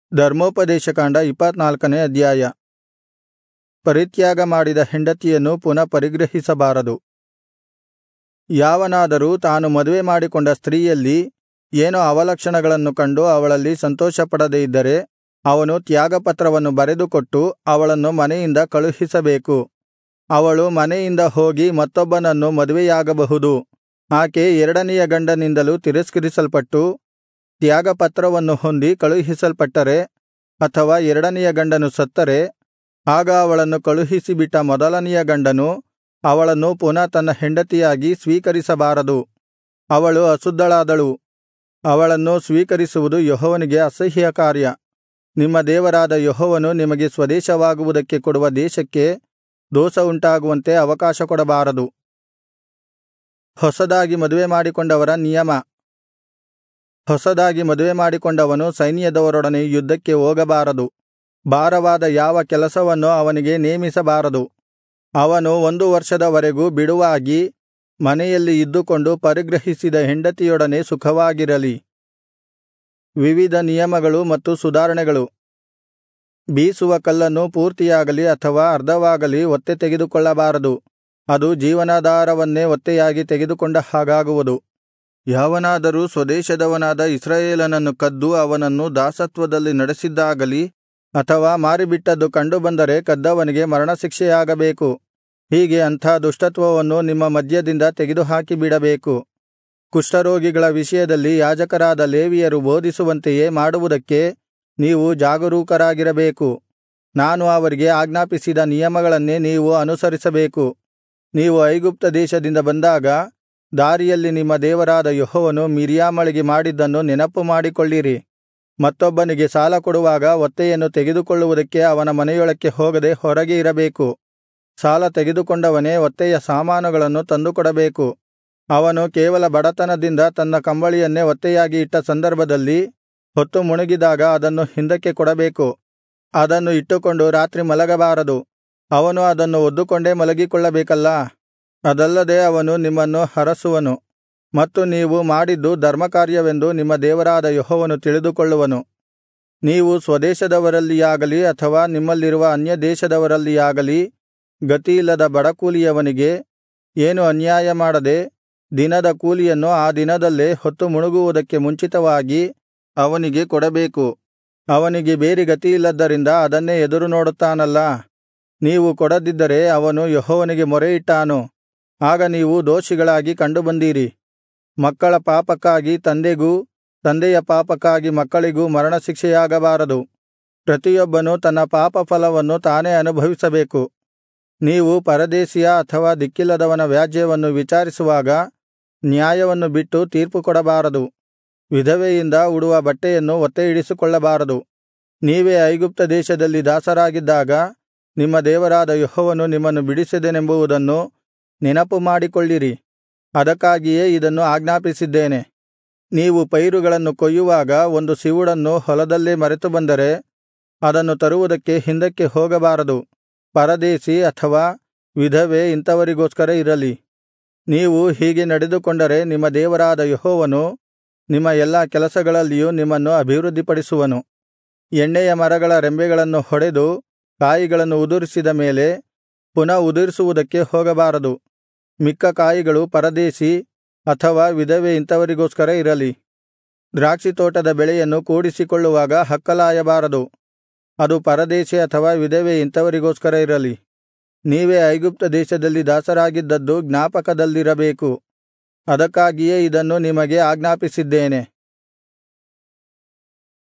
ಧರ್ಮೋಪದೇಶಕಾಂಡ ಇಪ್ಪತ್ತನಾಲ್ಕನೇ ಅಧ್ಯಾಯ ಪರಿತ್ಯಾಗ ಮಾಡಿದ ಹೆಂಡತಿಯನ್ನು ಪುನಃ ಪರಿಗ್ರಹಿಸಬಾರದು ಯಾವನಾದರೂ ತಾನು ಮದುವೆ ಮಾಡಿಕೊಂಡ ಸ್ತ್ರೀಯಲ್ಲಿ ಏನೋ ಅವಲಕ್ಷಣಗಳನ್ನು ಕಂಡು ಅವಳಲ್ಲಿ ಸಂತೋಷಪಡದೆ ಇದ್ದರೆ ಅವನು ತ್ಯಾಗಪತ್ರವನ್ನು ಬರೆದುಕೊಟ್ಟು ಅವಳನ್ನು ಮನೆಯಿಂದ ಕಳುಹಿಸಬೇಕು ಅವಳು ಮನೆಯಿಂದ ಹೋಗಿ ಮತ್ತೊಬ್ಬನನ್ನು ಮದುವೆಯಾಗಬಹುದು ಆಕೆ ಎರಡನೆಯ ಗಂಡನಿಂದಲೂ ತಿರಸ್ಕರಿಸಲ್ಪಟ್ಟು ತ್ಯಾಗಪತ್ರವನ್ನು ಹೊಂದಿ ಕಳುಹಿಸಲ್ಪಟ್ಟರೆ ಅಥವಾ ಎರಡನೆಯ ಗಂಡನು ಸತ್ತರೆ ಆಗ ಅವಳನ್ನು ಕಳುಹಿಸಿಬಿಟ್ಟ ಮೊದಲನೆಯ ಗಂಡನು ಅವಳನ್ನು ಪುನಃ ತನ್ನ ಹೆಂಡತಿಯಾಗಿ ಸ್ವೀಕರಿಸಬಾರದು ಅವಳು ಅಶುದ್ಧಳಾದಳು ಅವಳನ್ನು ಸ್ವೀಕರಿಸುವುದು ಯೆಹೋವನಿಗೆ ಅಸಹ್ಯಕಾರ್ಯ ನಿಮ್ಮ ದೇವರಾದ ಯೆಹೋವನು ನಿಮಗೆ ಸ್ವದೇಶವಾಗುವುದಕ್ಕೆ ಕೊಡುವ ದೇಶಕ್ಕೆ ದೋಷವುಂಟಾಗುವಂತೆ ಅವಕಾಶಕೊಡಬಾರದು ಹೊಸದಾಗಿ ಮದುವೆ ಮಾಡಿಕೊಂಡವರ ನಿಯಮ ಹೊಸದಾಗಿ ಮದುವೆ ಮಾಡಿಕೊಂಡವನು ಸೈನ್ಯದವರೊಡನೆ ಯುದ್ಧಕ್ಕೆ ಹೋಗಬಾರದು ಭಾರವಾದ ಯಾವ ಕೆಲಸವನ್ನು ಅವನಿಗೆ ನೇಮಿಸಬಾರದು ಅವನು ಒಂದು ವರ್ಷದವರೆಗೂ ಬಿಡುವಾಗಿ ಮನೆಯಲ್ಲಿ ಇದ್ದುಕೊಂಡು ಪರಿಗ್ರಹಿಸಿದ ಹೆಂಡತಿಯೊಡನೆ ಸುಖವಾಗಿರಲಿ ವಿವಿಧ ನಿಯಮಗಳು ಮತ್ತು ಸುಧಾರಣೆಗಳು ಬೀಸುವ ಕಲ್ಲನ್ನು ಪೂರ್ತಿಯಾಗಲಿ ಅಥವಾ ಅರ್ಧವಾಗಲಿ ಒತ್ತೆ ತೆಗೆದುಕೊಳ್ಳಬಾರದು ಅದು ಜೀವನಾಧಾರವನ್ನೇ ಒತ್ತೆಯಾಗಿ ತೆಗೆದುಕೊಂಡ ಹಾಗಾಗುವುದು ಯಾವನಾದರೂ ಸ್ವದೇಶದವನಾದ ಇಸ್ರಾಯೇಲನನ್ನು ಕದ್ದು ಅವನನ್ನು ದಾಸತ್ವದಲ್ಲಿ ನಡೆಸಿದ್ದಾಗಲಿ ಅಥವಾ ಮಾರಿಬಿಟ್ಟದ್ದು ಕಂಡುಬಂದರೆ ಕದ್ದವನಿಗೆ ಮರಣಶಿಕ್ಷೆಯಾಗಬೇಕು ಹೀಗೆ ಅಂಥ ದುಷ್ಟತ್ವವನ್ನು ನಿಮ್ಮ ಮಧ್ಯದಿಂದ ತೆಗೆದುಹಾಕಿಬಿಡಬೇಕು ಕುಷ್ಠರೋಗಿಗಳ ವಿಷಯದಲ್ಲಿ ಯಾಜಕರಾದ ಲೇವಿಯರು ಬೋಧಿಸುವಂತೆಯೇ ಮಾಡುವುದಕ್ಕೆ ನೀವು ಜಾಗರೂಕರಾಗಿರಬೇಕು ನಾನು ಅವರಿಗೆ ಆಜ್ಞಾಪಿಸಿದ ನಿಯಮಗಳನ್ನೇ ನೀವು ಅನುಸರಿಸಬೇಕು ನೀವು ಐಗುಪ್ತ ದೇಶದಿಂದ ಬಂದಾಗ ದಾರಿಯಲ್ಲಿ ನಿಮ್ಮ ದೇವರಾದ ಯೆಹೋವನು ಮಿರ್ಯಾಮಳಿಗೆ ಮಾಡಿದ್ದನ್ನು ನೆನಪುಮಾಡಿಕೊಳ್ಳಿರಿ ಮತ್ತೊಬ್ಬನಿಗೆ ಸಾಲ ಕೊಡುವಾಗ ಒತ್ತೆಯನ್ನು ತೆಗೆದುಕೊಳ್ಳುವುದಕ್ಕೆ ಅವನ ಮನೆಯೊಳಕ್ಕೆ ಹೋಗದೆ ಹೊರಗೆ ಇರಬೇಕು ಸಾಲ ತೆಗೆದುಕೊಂಡವನೇ ಒತ್ತೆಯ ಸಾಮಾನುಗಳನ್ನು ತಂದುಕೊಡಬೇಕು ಅವನು ಕೇವಲ ಬಡತನದಿಂದ ತನ್ನ ಕಂಬಳಿಯನ್ನೇ ಒತ್ತೆಯಾಗಿ ಇಟ್ಟ ಸಂದರ್ಭದಲ್ಲಿ ಹೊತ್ತು ಮುಳುಗಿದಾಗ ಅದನ್ನು ಹಿಂದಕ್ಕೆ ಕೊಡಬೇಕು ಅದನ್ನು ಇಟ್ಟುಕೊಂಡು ರಾತ್ರಿ ಮಲಗಬಾರದು ಅವನು ಅದನ್ನು ಹೊದ್ದುಕೊಂಡೇ ಮಲಗಿಕೊಳ್ಳಬೇಕಲ್ಲಾ ಅದಲ್ಲದೆ ಅವನು ನಿಮ್ಮನ್ನು ಹರಸುವನು ಮತ್ತು ನೀವು ಮಾಡಿದ್ದು ಧರ್ಮಕಾರ್ಯವೆಂದು ನಿಮ್ಮ ದೇವರಾದ ಯೆಹೋವನು ತಿಳಿದುಕೊಳ್ಳುವನು ನೀವು ಸ್ವದೇಶದವರಲ್ಲಿಯಾಗಲಿ ಅಥವಾ ನಿಮ್ಮಲ್ಲಿರುವ ಅನ್ಯದೇಶದವರಲ್ಲಿಯಾಗಲಿ ಗತಿಯಿಲ್ಲದ ಬಡಕೂಲಿಯವನಿಗೆ ಏನು ಅನ್ಯಾಯ ಮಾಡದೆ ದಿನದ ಕೂಲಿಯನ್ನು ಆ ದಿನದಲ್ಲೇ ಹೊತ್ತು ಮುಳುಗುವುದಕ್ಕೆ ಮುಂಚಿತವಾಗಿ ಅವನಿಗೆ ಕೊಡಬೇಕು ಅವನಿಗೆ ಬೇರೆ ಗತಿಯಿಲ್ಲದ್ದರಿಂದ ಅದನ್ನೇ ಎದುರುನೋಡುತ್ತಾನಲ್ಲಾ ನೀವು ಕೊಡದಿದ್ದರೆ ಅವನು ಯೆಹೋವನಿಗೆ ಮೊರೆಯಿಟ್ಟಾನು ಆಗ ನೀವು ದೋಷಿಗಳಾಗಿ ಕಂಡುಬಂದೀರಿ ಮಕ್ಕಳ ಪಾಪಕ್ಕಾಗಿ ತಂದೆಗೂ ತಂದೆಯ ಪಾಪಕ್ಕಾಗಿ ಮಕ್ಕಳಿಗೂ ಮರಣಶಿಕ್ಷೆಯಾಗಬಾರದು ಪ್ರತಿಯೊಬ್ಬನು ತನ್ನ ಪಾಪಫಲವನ್ನು ತಾನೇ ಅನುಭವಿಸಬೇಕು ನೀವು ಪರದೇಶಿಯ ಅಥವಾ ದಿಕ್ಕಿಲ್ಲದವನ ವ್ಯಾಜ್ಯವನ್ನು ವಿಚಾರಿಸುವಾಗ ನ್ಯಾಯವನ್ನು ಬಿಟ್ಟು ತೀರ್ಪುಕೊಡಬಾರದು ವಿಧವೆಯಿಂದ ಉಡುವ ಬಟ್ಟೆಯನ್ನು ಒತ್ತೆಯಿಡಿಸಿಕೊಳ್ಳಬಾರದು ನೀವೇ ಐಗುಪ್ತ ದೇಶದಲ್ಲಿ ದಾಸರಾಗಿದ್ದಾಗ ನಿಮ್ಮ ದೇವರಾದ ಯೆಹೋವನು ನಿಮ್ಮನ್ನು ಬಿಡಿಸಿದನೆಂಬುದನ್ನು ನೆನಪುಮಾಡಿಕೊಳ್ಳಿರಿ ಅದಕ್ಕಾಗಿಯೇ ಇದನ್ನು ಆಜ್ಞಾಪಿಸಿದ್ದೇನೆ ನೀವು ಪೈರುಗಳನ್ನು ಕೊಯ್ಯುವಾಗ ಒಂದು ಸಿವುಡನ್ನು ಹೊಲದಲ್ಲೇ ಮರೆತುಬಂದರೆ ಅದನ್ನು ತರುವುದಕ್ಕೆ ಹಿಂದಕ್ಕೆ ಹೋಗಬಾರದು ಪರದೇಶಿ ಅಥವಾ ವಿಧವೆ ಇಂಥವರಿಗೋಸ್ಕರ ಇರಲಿ ನೀವು ಹೀಗೆ ನಡೆದುಕೊಂಡರೆ ನಿಮ್ಮ ದೇವರಾದ ಯೆಹೋವನು ನಿಮ್ಮ ಎಲ್ಲಾ ಕೆಲಸಗಳಲ್ಲಿಯೂ ನಿಮ್ಮನ್ನು ಅಭಿವೃದ್ಧಿಪಡಿಸುವನು ಎಣ್ಣೆಯ ಮರಗಳ ರೆಂಬೆಗಳನ್ನು ಹೊಡೆದು ಕಾಯಿಗಳನ್ನು ಉದುರಿಸಿದ ಮೇಲೆ ಪುನಃ ಉದುರಿಸುವುದಕ್ಕೆ ಹೋಗಬಾರದು ಮಿಕ್ಕ ಕಾಯಿಗಳು ಪರದೇಶಿ ಅಥವಾ ವಿಧವೆ ಇಂಥವರಿಗೋಸ್ಕರ ಇರಲಿ ದ್ರಾಕ್ಷಿತೋಟದ ಬೆಳೆಯನ್ನು ಕೂಡಿಸಿಕೊಳ್ಳುವಾಗ ಹಕ್ಕಲಾಯಬಾರದು ಅದು ಪರದೇಶಿ ಅಥವಾ ವಿಧವೆ ಇಂಥವರಿಗೋಸ್ಕರ ಇರಲಿ ನೀವೇ ಐಗುಪ್ತ ದೇಶದಲ್ಲಿ ದಾಸರಾಗಿದ್ದದ್ದು ಜ್ಞಾಪಕದಲ್ಲಿರಬೇಕು ಅದಕ್ಕಾಗಿಯೇ ಇದನ್ನು ನಿಮಗೆ ಆಜ್ಞಾಪಿಸಿದ್ದೇನೆ